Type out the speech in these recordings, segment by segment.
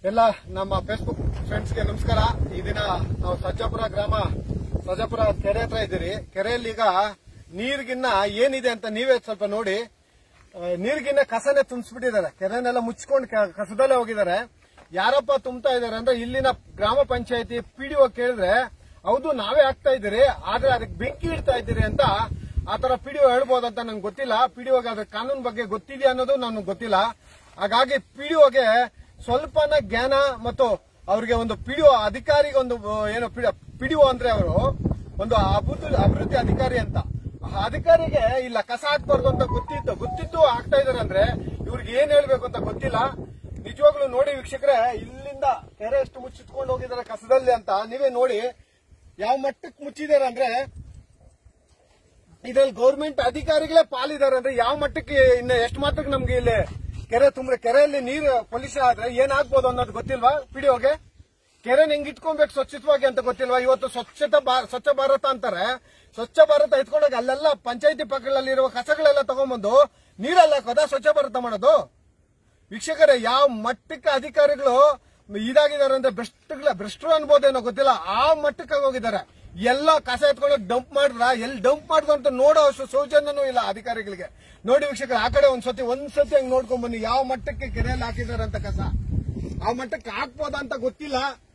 ಎಲ್ಲ ನಮ್ಮ ಫೇಸ್ಬುಕ್ ಫ್ರೆಂಡ್ಸ್ಗೆ ನಮಸ್ಕಾರ ಈ ದಿನ ನಾವು ಸಜ್ಜಾಪುರ ಗ್ರಾಮ ಸಜ್ಜಾಪುರ ಕೆರೆ ಹತ್ರ ಇದ್ದೀರಿ ಕೆರೆಯಲ್ಲಿ ಈಗ ನೀರಿಗಿನ್ನ ಏನಿದೆ ಅಂತ ನೀವೇ ಸ್ವಲ್ಪ ನೋಡಿ ಆ, ನೀರಿಗಿನ್ನ ಕಸನೇ ತುಂಬಿಸ್ಬಿಟ್ಟಿದ್ದಾರೆ ಕೆರೆನೆಲ್ಲ ಮುಚ್ಕೊಂಡು ಕ- ಕಸದಲ್ಲೇ ಹೋಗಿದ್ದಾರೆ ಯಾರಪ್ಪ ತುಂಬ್ತಾ ಇದಾರೆ ಅಂದ್ರೆ ಇಲ್ಲಿನ ಗ್ರಾಮ ಪಂಚಾಯತಿ ಪಿಡಿಒ ಕೇಳಿದ್ರೆ ಹೌದು ನಾವೇ ಆಗ್ತಾ ಇದ್ದೀರಿ ಆದ್ರೆ ಅದಕ್ಕೆ ಬೆಂಕಿ ಇಡ್ತಾ ಇದ್ದೀರಿ ಅಂತ ಆತರ ಪಿಡಿಒ ಹೇಳ್ಬೋದಂತ ನಂಗೆ ಗೊತ್ತಿಲ್ಲ ಪಿಡಿಒಗೆ ಅದ್ರ ಕಾನೂನು ಬಗ್ಗೆ ಗೊತ್ತಿದೆ ಅನ್ನೋದು ನನಗೆ ಗೊತ್ತಿಲ್ಲ ಹಾಗಾಗಿ ಪಿಡಿಒಗೆ ಸ್ವಲ್ಪನ ಜ್ಞಾನ ಮತ್ತು ಅವ್ರಿಗೆ ಒಂದು ಪಿಡಿಒ ಅಧಿಕಾರಿಗೆ ಒಂದು ಆ, ಏನು ಪಿಡಿಒ ಅಂದ್ರೆ ಅವರು ಒಂದು ಅಭಿವೃದ್ಧಿ ಅಭಿವೃದ್ಧಿ ಅಧಿಕಾರಿ ಅಂತ ಆ ಅಧಿಕಾರಿಗೆ ಇಲ್ಲ ಕಸ ಹಾಕ್ಬಾರ್ದು ಅಂತ ಗೊತ್ತಿತ್ತು ಗೊತ್ತಿತ್ತು ಆಗ್ತಾ ಇದಾರೆ ಅಂದ್ರೆ ಇವ್ರಿಗೆ ಏನ್ ಹೇಳ್ಬೇಕು ಅಂತ ಗೊತ್ತಿಲ್ಲ ನಿಜವಾಗ್ಲೂ ನೋಡಿ ವೀಕ್ಷಕರೇ ಇಲ್ಲಿಂದ ಕೆರೆ ಎಷ್ಟು ಮುಚ್ಚಿಟ್ಕೊಂಡು ಹೋಗಿದ್ದಾರೆ ಕಸದಲ್ಲಿ ಅಂತ ನೀವೇ ನೋಡಿ ಯಾವ ಮಟ್ಟಕ್ಕೆ ಮುಚ್ಚಿದ್ದಾರೆ ಅಂದ್ರೆ ಇದ್ರಲ್ಲಿ ಗೌರ್ಮೆಂಟ್ ಅಧಿಕಾರಿಗಳೇ ಪಾಲಿದ್ದಾರೆ ಅಂದ್ರೆ ಯಾವ ಮಟ್ಟಕ್ಕೆ ಇನ್ನು ಎಷ್ಟು ಮಟ್ಟಕ್ಕೆ ನಮ್ಗೆ ಇಲ್ಲಿ ಕೆರೆ ತುಂಬ ಕೆರೆಯಲ್ಲಿ ನೀರು ಪೊಲ್ಯೂಷನ್ ಆದ್ರೆ ಏನಾಗ್ಬೋದು ಅನ್ನೋದು ಗೊತ್ತಿಲ್ವಾ ಪಿಡಿಒಗೆ ಕೆರೆ ಹೆಂಗ್ ಇಟ್ಕೊಬೇಕು ಸ್ವಚ್ಛತವಾಗಿ ಅಂತ ಗೊತ್ತಿಲ್ವಾ ಇವತ್ತು ಸ್ವಚ್ಛತಾ ಭಾ- ಸ್ವಚ್ಛ ಭಾರತ ಅಂತಾರೆ ಸ್ವಚ್ಛ ಭಾರತ ಎತ್ಕೊಂಡೋಗಿ ಅಲ್ಲೆಲ್ಲ ಪಂಚಾಯತಿ ಪಕ್ಕದಲ್ಲಿರುವ ಕಸಗಳೆಲ್ಲ ತಗೊಂಡ್ಬಂದು ನೀರೆಲ್ಲ ಹಾಕೋದ ಸ್ವಚ್ಛ ಭಾರತ ಮಾಡೋದು ವೀಕ್ಷಕರೇ ಯಾವ ಮಟ್ಟಕ್ಕೆ ಅಧಿಕಾರಿಗಳು ಇದಾಗಿದ್ದಾರೆ ಅಂದ್ರೆ ಭ್ರಷ್ಟಗಳ ಭ್ರಷ್ಟರು ಅನ್ಬೋದೇನೋ ಗೊತ್ತಿಲ್ಲ ಆ ಮಟ್ಟಕ್ಕೆ ಹೋಗಿದ್ದಾರೆ ಎಲ್ಲ ಕಸ ಎತ್ಕೊಂಡು ಡಂಪ್ ಮಾಡಿದ್ರ ಎಲ್ಲಿ ಡಂಪ್ ಮಾಡಿದ್ರು ಅಂತ ನೋಡೋ ಅಷ್ಟು ಸೌಜನ್ಯನೂ ಇಲ್ಲ ಅಧಿಕಾರಿಗಳಿಗೆ ನೋಡಿ ವೀಕ್ಷಕರು ಆ ಕಡೆ ಒಂದ್ಸತಿ ಒಂದ್ಸತಿ ಹಂಗ್ ನೋಡ್ಕೊಂಡ್ ಬನ್ನಿ ಯಾವ ಮಟ್ಟಕ್ಕೆ ಕೆರೆಯಲ್ಲಿ ಹಾಕಿದ್ದಾರೆ ಅಂತ ಕಸ ಆ ಮಟ್ಟಕ್ಕೆ ಹಾಕ್ಬೋದಾ ಅಂತ ಗೊತ್ತಿಲ್ಲ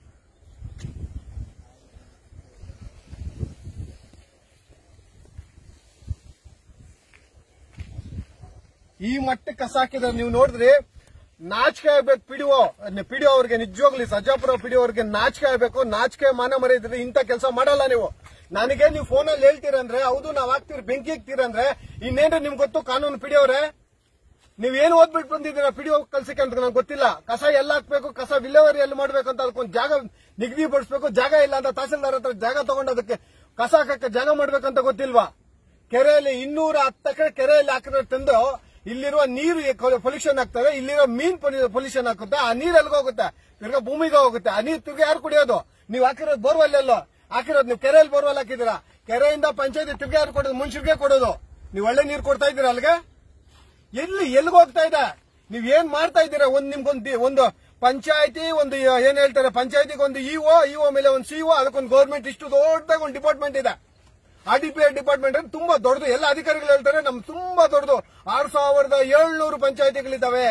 ಈ ಮಟ್ಟಕ್ಕೆ ಕಸ ಹಾಕಿದ್ರೆ ನೀವು ನೋಡಿದ್ರಿ ನಾಚಿಕೆ ಆಗ್ಬೇಕು ಪಿಡಿಒ ಪಿಡಿಒ ಅವ್ರಿಗೆ ನಿಜವಾಗ್ಲಿ ಸಜ್ಜಾಪುರ ಪಿಡಿಒ ಅವ್ರಿಗೆ ನಾಚಿಕೆ ಆಗ್ಬೇಕು ನಾಚಿಕೆ ಮಾನ ಮರೆಯಿದ್ರೆ ಇಂಥ ಕೆಲಸ ಮಾಡಲ್ಲ ನೀವು ನನಗೆ ನೀವು ಫೋನಲ್ಲಿ ಹೇಳ್ತೀರಂದ್ರೆ ಹೌದು ನಾವ್ ಹಾಕ್ತಿರಿ ಬೆಂಕಿ ಹಾಕ್ತೀರಂದ್ರೆ ಇನ್ನೇನ್ರಿ ನಿಮ್ಗೆ ಗೊತ್ತು ಕಾನೂನು ಪಿಡಿಯೋರೆ ನೀವೇನು ಓದ್ಬಿಟ್ಟು ಬಂದಿದ್ದೀರಾ ಪಿಡಿಒ ಕಲ್ಸಕ್ಕೆ ಅಂತ ನಂಗೆ ಗೊತ್ತಿಲ್ಲ ಕಸ ಎಲ್ಲ ಹಾಕ್ಬೇಕು ಕಸ ವಿಲೇವರಿ ಎಲ್ಲಿ ಮಾಡ್ಬೇಕು ಅಂತ ಅದಕ್ಕೊಂದು ಜಾಗ ನಿಗದಿ ಪಡಿಸ್ಬೇಕು ಜಾಗ ಇಲ್ಲ ಅಂತ ತಹಸೀಲ್ದಾರ್ ಹತ್ರ ಜಾಗ ತಗೊಂಡು ಅದಕ್ಕೆ ಕಸ ಹಾಕಕ್ಕೆ ಜಾಗ ಮಾಡ್ಬೇಕಂತ ಗೊತ್ತಿಲ್ವಾ ಕೆರೆಯಲ್ಲಿ ಇನ್ನೂರ ಹತ್ತು ಎಕರೆ ಕೆರೆಯಲ್ಲಿ ಹಾಕಿರೋ ತಂದು ಇಲ್ಲಿರುವ ನೀರು ಪೊಲ್ಯೂಷನ್ ಆಗ್ತದೆ ಇಲ್ಲಿರೋ ಮೀನ್ ಪೊಲ್ಯೂಷನ್ ಆಗುತ್ತೆ ಆ ನೀರ್ ಎಲ್ಗೆ ಹೋಗುತ್ತೆ ತಿರ್ಗಾ ಭೂಮಿಗೆ ಹೋಗುತ್ತೆ ಆ ನೀರ್ ತಿರ್ಗಾ ಯಾರು ಕುಡಿಯೋದು ನೀವು ಹಾಕಿರೋದು ಬೋರ್ವೆಲ್ ಎಲ್ಲೋ ಹಾಕಿರೋದು ನೀವು ಕೆರೆಯಲ್ಲಿ ಬೋರ್ವೆಲ್ ಹಾಕಿದ್ದೀರಾ ಕೆರೆಯಿಂದ ಪಂಚಾಯತಿ ತಿರ್ಗಾ ಯಾರು ಕೊಡೋದು ಮನುಷ್ಯರಿಗೆ ಕೊಡೋದು ನೀವು ಒಳ್ಳೆ ನೀರು ಕೊಡ್ತಾ ಇದ್ದೀರಾ ಅಲ್ಲಿಗೆ ಎಲ್ಲಿ ಎಲ್ಲಿಗೆ ಹೋಗ್ತಾ ಇದೆ ನೀವ್ ಏನ್ ಮಾಡ್ತಾ ಇದ್ದೀರಾ ಒಂದ್ ನಿಮ್ಗೊಂದು ಒಂದು ಪಂಚಾಯತಿ ಒಂದು ಏನ್ ಹೇಳ್ತಾರೆ ಪಂಚಾಯತಿಗೆ ಒಂದು ಇಒ ಇಒ ಮೇಲೆ ಒಂದು ಸಿಒ ಅದಕ್ಕೊಂದು ಗೌರ್ಮೆಂಟ್ ಇಷ್ಟು ದೊಡ್ಡದಾಗ ಒಂದು ಡಿಪಾರ್ಟ್ಮೆಂಟ್ ಇದೆ R D P I department ಅಂದ್ರೆ ತುಂಬಾ ದೊಡ್ಡದು ಎಲ್ಲ ಅಧಿಕಾರಿಗಳು ಹೇಳ್ತಾರೆ ನಮ್ ತುಂಬಾ ದೊಡ್ಡದು ಆರು ಸಾವಿರದ ಏಳ್ನೂರು ಪಂಚಾಯತಿಗಳಿದ್ದಾವೆ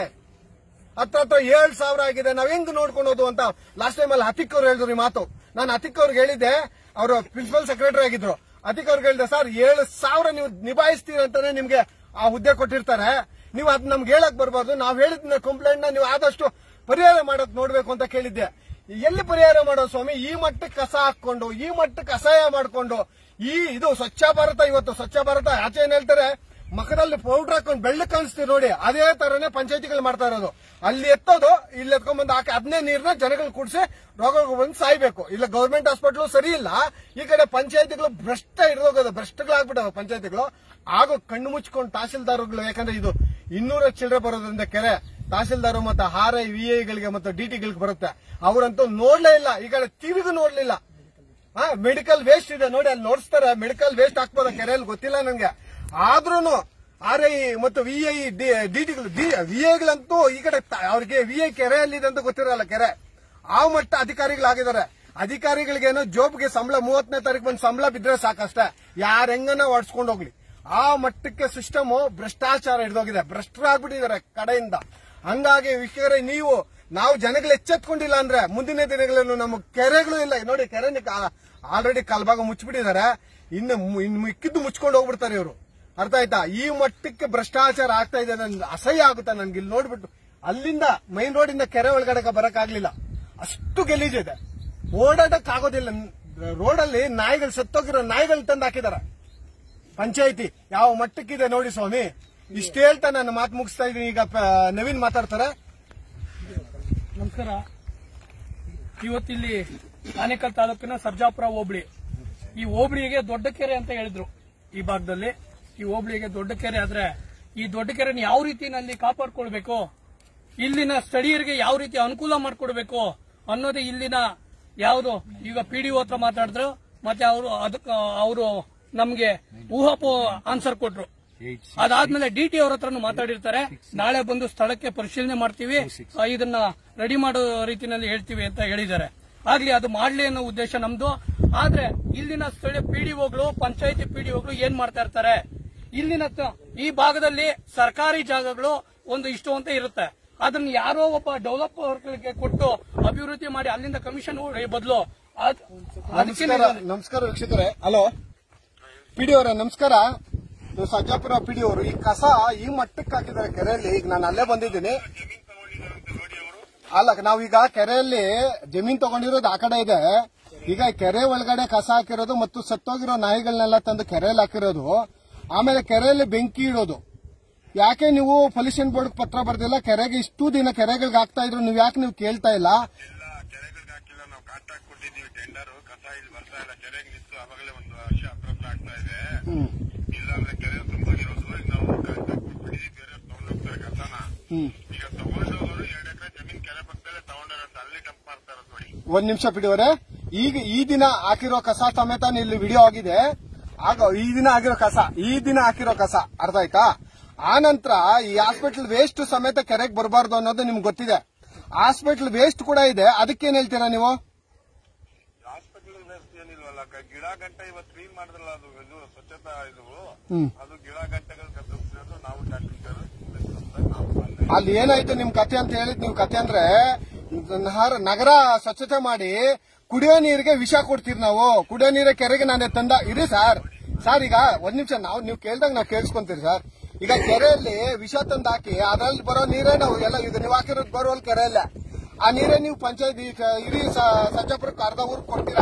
ಹತ್ರ ಹತ್ರ ಏಳ್ ಸಾವಿರ ಆಗಿದೆ ನಾವ್ ಹೆಂಗ್ ನೋಡ್ಕೊಳೋದು ಅಂತ ಲಾಸ್ಟ್ ಟೈಮ್ ಅಲ್ಲಿ ಅತಿಕ್ ಅವ್ರು ಹೇಳಿದ್ರು ಈ ಮಾತು ನಾನು ಅತಿಕ್ ಅವ್ರಿಗೆ ಹೇಳಿದ್ದೆ ಅವರು ಪ್ರಿನ್ಸಿಪಲ್ ಸೆಕ್ರೆಟರಿ ಆಗಿದ್ರು ಅತಿಕ್ ಅವ್ರಿಗೆ ಹೇಳಿದೆ ಸರ್ ಏಳು ಸಾವಿರ ನೀವು ನಿಭಾಯಿಸ್ತೀರ ಅಂತಾನೆ ನಿಮ್ಗೆ ಆ ಹುದ್ದೆ ಕೊಟ್ಟಿರ್ತಾರೆ ನೀವು ಅದ್ ನಮ್ಗೆ ಹೇಳಕ್ ಬರ್ಬಾರ್ದು ನಾವ್ ಹೇಳಿದ ಕಂಪ್ಲೇಂಟ್ ನ ನೀವು ಆದಷ್ಟು ಪರಿಹಾರ ಮಾಡಕ್ ನೋಡ್ಬೇಕು ಅಂತ ಕೇಳಿದ್ದೆ ಎಲ್ಲಿ ಪರಿಹಾರ ಮಾಡೋ ಸ್ವಾಮಿ ಈ ಮಟ್ಟಕ್ಕೆ ಕಸ ಹಾಕೊಂಡು ಈ ಮಟ್ಟಕ್ಕೆ ಅಸಹ್ಯ ಮಾಡ್ಕೊಂಡು ಈ ಇದು ಸ್ವಚ್ಛ ಭಾರತ ಇವತ್ತು ಸ್ವಚ್ಛ ಭಾರತ ಆಚೆ ಏನ್ ಹೇಳ್ತಾರೆ ಮಖದಲ್ಲಿ ಪೌಡರ್ ಹಾಕೊಂಡು ಬೆಳ್ಳಕ್ ಕಾಣಿಸ್ತೀವಿ ನೋಡಿ ಅದೇ ತರನೇ ಪಂಚಾಯತಿಗಳು ಮಾಡ್ತಾ ಇರೋದು ಅಲ್ಲಿ ಎತ್ತೋದು ಇಲ್ಲಿ ಎತ್ಕೊಂಡ್ ಬಂದು ಹಾಕಿ ಅದನ್ನೇ ನೀರ್ನ ಜನಗಳು ಕುಡಿಸಿ ರೋಗಗಳು ಬಂದು ಸಾಯ್ಬೇಕು ಇಲ್ಲ ಗೌರ್ಮೆಂಟ್ ಹಾಸ್ಪಿಟಲ್ ಸರಿ ಇಲ್ಲ ಈ ಕಡೆ ಪಂಚಾಯತಿಗಳು ಭ್ರಷ್ಟ ಹಿಡಿದೋಗೋದು ಭ್ರಷ್ಟಗಳಾಗ್ಬಿಟ್ಟವೆ ಪಂಚಾಯತಿಗಳು ಆಗ ಕಣ್ಣು ಮುಚ್ಕೊಂಡು ತಹಸೀಲ್ದಾರ್ಗಳು ಯಾಕಂದ್ರೆ ಇದು ಇನ್ನೂರ ಚಿಲ್ಲರೆ ಬರೋದ್ರಿಂದ ಕೆರೆ ತಹಸೀಲ್ದಾರ್ ಮತ್ತೆ ಆರ್ ಐ ವಿ ಐಗಳಿಗೆ ಮತ್ತು ಡಿಟಿಗಳಿಗೆ ಬರುತ್ತೆ ಅವರಂತೂ ನೋಡ್ಲೇ ಇಲ್ಲ ಈ ಕಡೆ ತಿರುಗು ನೋಡ್ಲಿಲ್ಲ ಹಾ ಮೆಡಿಕಲ್ ವೇಸ್ಟ್ ಇದೆ ನೋಡಿ ಅಲ್ಲಿ ನೋಡಿಸ್ತಾರೆ ಮೆಡಿಕಲ್ ವೇಸ್ಟ್ ಹಾಕ್ಬೋದ ಕೆರೆಯಲ್ಲಿ ಗೊತ್ತಿಲ್ಲ ನಂಗೆ ಆದ್ರೂನು ಆರ್ ಐ ಮತ್ತು ವಿ ಐ ಡಿಟಿಗಳು ವಿ ಐಗಳಂತೂ ಈ ಕಡೆ ತ- ಅವ್ರಿಗೆ ವಿ ಐ ಕೆರೆಯಲ್ಲಿದೆ ಅಂತ ಗೊತ್ತಿರಲ್ಲ ಕೆರೆ ಆ ಮಟ್ಟ ಅಧಿಕಾರಿಗಳಾಗಿದ್ದಾರೆ ಅಧಿಕಾರಿಗಳಿಗೇನೋ ಜೋಬ್ಗೆ ಸಂಬಳ ಮೂವತ್ತನೇ ತಾರೀಕು ಬಂದು ಸಂಬಳ ಬಿದ್ರೆ ಸಾಕಷ್ಟೇ ಯಾರ ಹೆಂಗನ ಹೊಡ್ಸ್ಕೊಂಡು ಹೋಗ್ಲಿ ಆ ಮಟ್ಟಕ್ಕೆ ಸಿಸ್ಟಮ್ ಭ್ರಷ್ಟಾಚಾರ ಹಿಡಿದೋಗಿದೆ ಭ್ರಷ್ಟರಾಗ್ಬಿಟ್ಟಿದ್ದಾರೆ ಕಡೆಯಿಂದ ಹಂಗಾಗಿ ವೀಕ್ಷಕರೇ ನೀವು ನಾವು ಜನಗಳು ಎಚ್ಚೆತ್ಕೊಂಡಿಲ್ಲ ಅಂದ್ರೆ ಮುಂದಿನ ದಿನಗಳಲ್ಲೂ ನಮ್ಮ ಕೆರೆಗಳು ಇಲ್ಲ ನೋಡಿ ಕೆರೆ ಆಲ್ರೆಡಿ ಕಾಲ್ಭಾಗ ಮುಚ್ಚಿಬಿಟ್ಟಿದ್ದಾರೆ ಇನ್ನು ಮು- ಇನ್ನು ಮಿಕ್ಕಿದ್ದು ಮುಚ್ಕೊಂಡು ಹೋಗ್ಬಿಡ್ತಾರೆ ಇವರು ಅರ್ಥ ಆಯ್ತಾ ಈ ಮಟ್ಟಕ್ಕೆ ಭ್ರಷ್ಟಾಚಾರ ಆಗ್ತಾ ಇದೆ ನನ್ಗೆ ಅಸಹ್ಯ ಆಗುತ್ತೆ ನನ್ಗೆ ಇಲ್ಲಿ ನೋಡ್ಬಿಟ್ಟು ಅಲ್ಲಿಂದ ಮೈನ್ ರೋಡ್ ಇಂದ ಕೆರೆ ಒಳಗಡೆ ಬರಕ್ಕಾಗ್ಲಿಲ್ಲ ಅಷ್ಟು ಗಲೀಜಿದೆ ಓಡಾಡಕ್ ಆಗೋದಿಲ್ಲ ರೋಡಲ್ಲಿ ನಾಯಿಗಳು ಸತ್ತೋಗಿರೋ ನಾಯಿಗಳು ತಂದು ಹಾಕಿದಾರೆ ಪಂಚಾಯತಿ ಯಾವ ಮಟ್ಟಕ್ಕಿದೆ ನೋಡಿ ಸ್ವಾಮಿ ಇಷ್ಟ ಹೇಳ್ತಾ ನಾನು ಮಾತು ಮುಗಿಸ್ತಾ ಇದ್ದೀನಿ ಈಗ ಪ- ನವೀನ್ ಮಾತಾಡ್ತಾರೆ ನಮಸ್ಕಾರ ಇವತ್ತಿಲ್ಲಿ ಆನೇಕಲ್ ತಾಲೂಕಿನ ಸರ್ಜಾಪುರ ಹೋಬಳಿ ಈ ಹೋಬಳಿಗೆ ದೊಡ್ಡ ಕೆರೆ ಅಂತ ಹೇಳಿದ್ರು ಈ ಭಾಗದಲ್ಲಿ ಈ ಹೋಬಳಿಗೆ ದೊಡ್ಡ ಕೆರೆ ಆದ್ರೆ ಈ ದೊಡ್ಡ ಕೆರೆನ ಯಾವ ರೀತಿನಲ್ಲಿ ಕಾಪಾಡ್ಕೊಳ್ಬೇಕು ಇಲ್ಲಿನ ಸ್ಥಳೀಯರಿಗೆ ಯಾವ ರೀತಿ ಅನುಕೂಲ ಮಾಡ್ಕೊಡ್ಬೇಕು ಅನ್ನೋದೇ ಇಲ್ಲಿನ ಯಾವುದು ಈಗ ಪಿ ಡಿ ಹತ್ರ ಮಾತಾಡಿದ್ರು ಮತ್ತೆ ಅವರು ಅದಕ್ಕೆ ಅವರು ನಮ್ಗೆ ಊಹಾಪೋ ಆನ್ಸರ್ ಕೊಟ್ರು ಅದಾದ್ಮೇಲೆ ಡಿ ಟಿ ಅವ್ರ ಹತ್ರನು ಮಾತಾಡಿರ್ತಾರೆ ನಾಳೆ ಬಂದು ಸ್ಥಳಕ್ಕೆ ಪರಿಶೀಲನೆ ಮಾಡ್ತೀವಿ ಆ, ಇದನ್ನ ರೆಡಿ ಮಾಡೋ ರೀತಿನಲ್ಲಿ ಹೇಳ್ತೀವಿ ಅಂತ ಹೇಳಿದ್ದಾರೆ ಆಗ್ಲಿ ಅದು ಮಾಡ್ಲಿ ಅನ್ನೋ ಉದ್ದೇಶ ನಮ್ದು ಆದ್ರೆ ಇಲ್ಲಿನ ಸ್ಥಳೀಯ ಪಿಡಿಒಗಳು ಪಂಚಾಯತಿ ಪಿಡಿಒಗಳು ಏನ್ ಮಾಡ್ತಾ ಇರ್ತಾರೆ ಇಲ್ಲಿನ ತ- ಈ ಭಾಗದಲ್ಲಿ ಸರ್ಕಾರಿ ಜಾಗಗಳು ಒಂದು ಇಷ್ಟು ಅಂತ ಇರುತ್ತೆ ಅದನ್ನ ಯಾರೋ ಒಬ್ಬ ಡೆವಲಪರ್ಗಳಿಗೆ ಕೊಟ್ಟು ಅಭಿವೃದ್ಧಿ ಮಾಡಿ ಅಲ್ಲಿಂದ ಕಮಿಷನ್ ಬದಲು ಅದಕ್ಕೆ ನಮಸ್ಕಾರ ನಮಸ್ಕಾರ ವೀಕ್ಷಕರೇ ಹಲೋ ಪಿಡಿ ಅವರೇ ನಮಸ್ಕಾರ ನೀವು ಸಜ್ಜಾಪುರ ಪಿಡಿ ಅವರು ಈ ಕಸ ಈ ಮಟ್ಟಕ್ಕೆ ಹಾಕಿದ್ದಾರೆ ಕೆರೆಯಲ್ಲಿ ಈಗ ನಾನು ಅಲ್ಲೇ ಬಂದಿದ್ದೀನಿ ಅಲ್ಲ ನಾವೀಗ ಕೆರೆಯಲ್ಲಿ ಜಮೀನ್ ತಗೊಂಡಿರೋದು ಆ ಕಡೆ ಇದೆ ಈಗ ಕೆರೆ ಒಳಗಡೆ ಕಸ ಹಾಕಿರೋದು ಮತ್ತು ಸತ್ತೋಗಿರೋ ನಾಯಿಗಳನ್ನೆಲ್ಲ ತಂದು ಕೆರೆಯಲ್ಲಿ ಹಾಕಿರೋದು ಆಮೇಲೆ ಕೆರೆಯಲ್ಲಿ ಬೆಂಕಿ ಇಡೋದು ಯಾಕೆ ನೀವು ಪೊಲ್ಯೂಷನ್ ಬೋರ್ಡ್ ಪತ್ರ ಬರ್ದಿಲ್ಲ ಕೆರೆಗೆ ಇಷ್ಟು ದಿನ ಕೆರೆಗಳಿಗೆ ಹಾಕ್ತಾ ಇದ್ರು ನೀವು ಯಾಕೆ ನೀವು ಕೇಳ್ತಾ ಇಲ್ಲ ಇಲ್ಲ ಕೆರೆಗಳಿಗೆ ಹಾಕಿಲ್ಲ ನಾವು ಕಾಂಟ್ರಾಕ್ಟ್ ಕೊಟ್ಟಿದ್ದೀವಿ ಟೆಂಡರ್ ಕಸ ಇಲ್ಲಿ ಬರ್ತಾ ಇಲ್ಲ ಕೆರೆಗೆ ನಿಂತು ಅವಾಗಲೇ ಒಂದು ವರ್ಷ ಅಪ್ರೂವ್ ಆಗ್ತಾ ಇದೆ ಹ್ಮ್ ಇಲ್ಲ ಅಂದ್ರೆ ಕೆರೆ ತುಂಬಿರೋದು ಈಗ ನಾವು ಕಾಂಟ್ರಾಕ್ಟ್ ಕೊಟ್ಬಿಟ್ಟಿದ್ದೀವಿ ಬೇರೆ ತಗೊಂಡೋಗ್ತಾರೆ ಕಸನ ಹ್ಮ್ ಈಗ ತಗೊಂಡೋಗೋರು ಎರಡು ಎಕರೆ ಜಮೀನ್ ಕೆರೆ ಪಕ್ಕದಲ್ಲೇ ತಗೊಂಡಿರೋದು ಅಲ್ಲಿ ಡಂಪ್ ಮಾಡ್ತಾ ಇರೋದು ನೋಡಿ ಒಂದ್ ನಿಮಿಷ ಬಿಡಿವರೆ ಈಗ ಈ ದಿನ ಹಾಕಿರೋ ಕಸ ಸಮೇತ ಇಲ್ಲಿ ವಿಡಿಯೋ ಆಗಿದೆ ಆಗ ಈ ದಿನ ಆಗಿರೋ ಕಸ ಈ ದಿನ ಹಾಕಿರೋ ಕಸ ಅರ್ಥ ಆಯ್ತಾ ಆ ನಂತರ ಈ ಹಾಸ್ಪಿಟಲ್ ವೇಸ್ಟ್ ಸಮೇತ ಕೆರೆಗೆ ಬರಬಾರ್ದು ಅನ್ನೋದು ನಿಮ್ಗೆ ಗೊತ್ತಿದೆ ಹಾಸ್ಪಿಟಲ್ ವೇಸ್ಟ್ ಕೂಡ ಇದೆ ಅದಕ್ಕೇನ್ ಹೇಳ್ತೀರಾ ನೀವು ಹಾಸ್ಪಿಟಲ್ ವ್ಯವಸ್ಥೆ ಏನಿಲ್ವಲ್ಲ ಕ- ಗಿಡ ಗಂಟೆ ಇವತ್ತು ಕ್ಲೀನ್ ಮಾಡಿದ್ರಲ್ಲ ಅದು ಇದು ಸ್ವಚ್ಛತಾ ಇದು ಹ್ಮ್. ಅದು ಗಿಡ ಗಂಟೆಗಳು ಕತ್ತರಿಸಿರೋದು ನಾವು ಟ್ಯಾಕ್ಟರ್ ನಾವು ಬಂದೆ ಅಲ್ಲಿ ಏನಾಯ್ತು ನಿಮ್ ಕತೆ ಅಂತ ಹೇಳಿದ್ ನೀವು ಕತೆ ಅಂದ್ರೆ ನಹರ- ನಗರ ಸ್ವಚ್ಛತೆ ಮಾಡಿ ಕುಡಿಯೋ ನೀರಿಗೆ ವಿಷ ಕೊಡ್ತೀರಿ ನಾವು ಕುಡಿಯೋ ನೀರ ಕೆರೆಗೆ ನಾನೇ ತಂದ ಇರಿ ಸರ್ ಸರ್ ಈಗ ಒಂದ್ ನಿಮಿಷ ನಾವು ನೀವು ಕೇಳ್ದಾಗ ನಾವು ಕೇಳಿಸ್ಕೊಂತೀರಿ ಸರ್ ಈಗ ಕೆರೆಯಲ್ಲಿ ವಿಷ ತಂದು ಹಾಕಿ ಅದ್ರಲ್ಲಿ ಬರೋ ನೀರೇ ನಾವು ಎಲ್ಲ ಈಗ ನೀವು ಹಾಕಿರೋದು ಬರೋಲ್ ಕೆರೆಯಲ್ಲ ಆ ನೀರೇ ನೀವು ಪಂಚಾಯತ್ ಇಡೀ ಸ- ಸಜ್ಜಾಪುರಕ್ಕೆ ಅರ್ಧ ಊರ್ ಕೊಡ್ತೀರಾ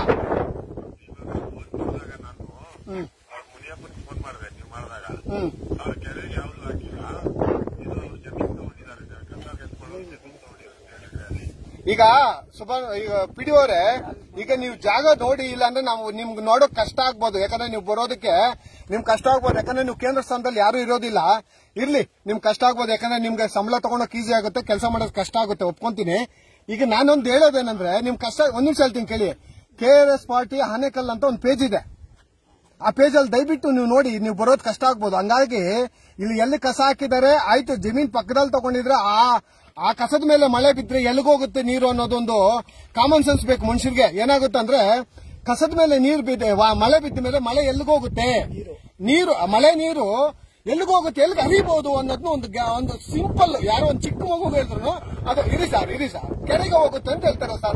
ಹೋದಾಗ ನಾನು ಅವ್ರ ಮುನಿಯಪ್ಪನಿಗೆ ಫೋನ್ ಮಾಡಿದೆ ನೀವು ಮಾಡಿದಾಗ ಹ್ಮ್ ಆ ಕೆರೆಗೆ ಯಾವ್ದು ಹಾಕಿಲ್ಲ ಇದು ಜಮೀನ್ ತಗೊಂಡಿದ್ದಾರೆ ಕಸ ಕೆತ್ಕೊಂಡು ಜಮೀನ್ ತಗೊಂಡಿದ್ದಾರೆ ಅಲ್ಲಿ ಈಗ ಸುಭಾ ಈಗ ಪಿಡಿಯೋರೆ ಈಗ ನೀವು ಜಾಗ ನೋಡಿ ಇಲ್ಲ ಅಂದ್ರೆ ನಾವು ನಿಮ್ಗೆ ನೋಡೋಕ್ ಕಷ್ಟ ಆಗ್ಬೋದು ಯಾಕಂದ್ರೆ ನೀವು ಬರೋದಕ್ಕೆ ನಿಮ್ ಕಷ್ಟ ಆಗ್ಬೋದು ಯಾಕಂದ್ರೆ ನೀವು ಕೇಂದ್ರ ಸ್ಥಾನದಲ್ಲಿ ಯಾರು ಇರೋದಿಲ್ಲ ಇರ್ಲಿ ನಿಮ್ ಕಷ್ಟ ಆಗ್ಬೋದು ಯಾಕಂದ್ರೆ ನಿಮ್ಗೆ ಸಂಬಳ ತಗೊಂಡೋಕ್ ಈಸಿ ಆಗುತ್ತೆ ಕೆಲಸ ಮಾಡೋದು ಕಷ್ಟ ಆಗುತ್ತೆ ಒಪ್ಕೊಂತೀನಿ ಈಗ ನಾನೊಂದು ಹೇಳೋದೇನಂದ್ರೆ ನಿಮ್ ಕಷ್ಟ ಒಂದ್ ನಿಮಿಷ ಹೇಳ್ತೀನಿ ಕೇಳಿ K R S party Anekal ಅಂತ ಒಂದು ಪೇಜ್ ಇದೆ ಆ ಪೇಜ್ ಅಲ್ಲಿ ದಯವಿಟ್ಟು ನೀವು ನೋಡಿ ನೀವು ಬರೋದು ಕಷ್ಟ ಆಗ್ಬೋದು ಹಂಗಾಗಿ ಇಲ್ಲಿ ಎಲ್ಲಿ ಕಸ ಹಾಕಿದ್ದಾರೆ ಆಯ್ತು ಜಮೀನ್ ಪಕ್ಕದಲ್ಲಿ ತಗೊಂಡಿದ್ರೆ ಆ ಆ ಕಸದ ಮೇಲೆ ಮಳೆ ಬಿದ್ರೆ ಎಲ್ಲಿಗೋಗುತ್ತೆ ನೀರು ಅನ್ನೋದೊಂದು ಕಾಮನ್ ಸೆನ್ಸ್ ಬೇಕು ಮನುಷ್ಯರಿಗೆ ಏನಾಗುತ್ತೆ ಅಂದ್ರೆ ಕಸದ ಮೇಲೆ ನೀರು ಬಿದ್ದೆ ವಾ- ಮಳೆ ಬಿದ್ದ ಮೇಲೆ ಮಳೆ ಎಲ್ಲಿಗೋಗುತ್ತೆ ನೀರು ಆ ಮಳೆ ನೀರು ಎಲ್ಲಿಗೋಗುತ್ತೆ ಎಲ್ಲಿಗೆ ಹರಿಬಹುದು ಅನ್ನೋದನ್ನ ಒಂದು ಗ್ಯಾ- ಒಂದು ಸಿಂಪಲ್ ಯಾರೋ ಒಂದು ಚಿಕ್ಕ ಮಗು ಹೇಳಿದ್ರು ಅದು ಇರಿ ಸರ್ ಇರಿ ಸರ್ ಕೆರೆಗೆ ಹೋಗುತ್ತೆ ಅಂತ ಹೇಳ್ತಾರೆ ಸರ್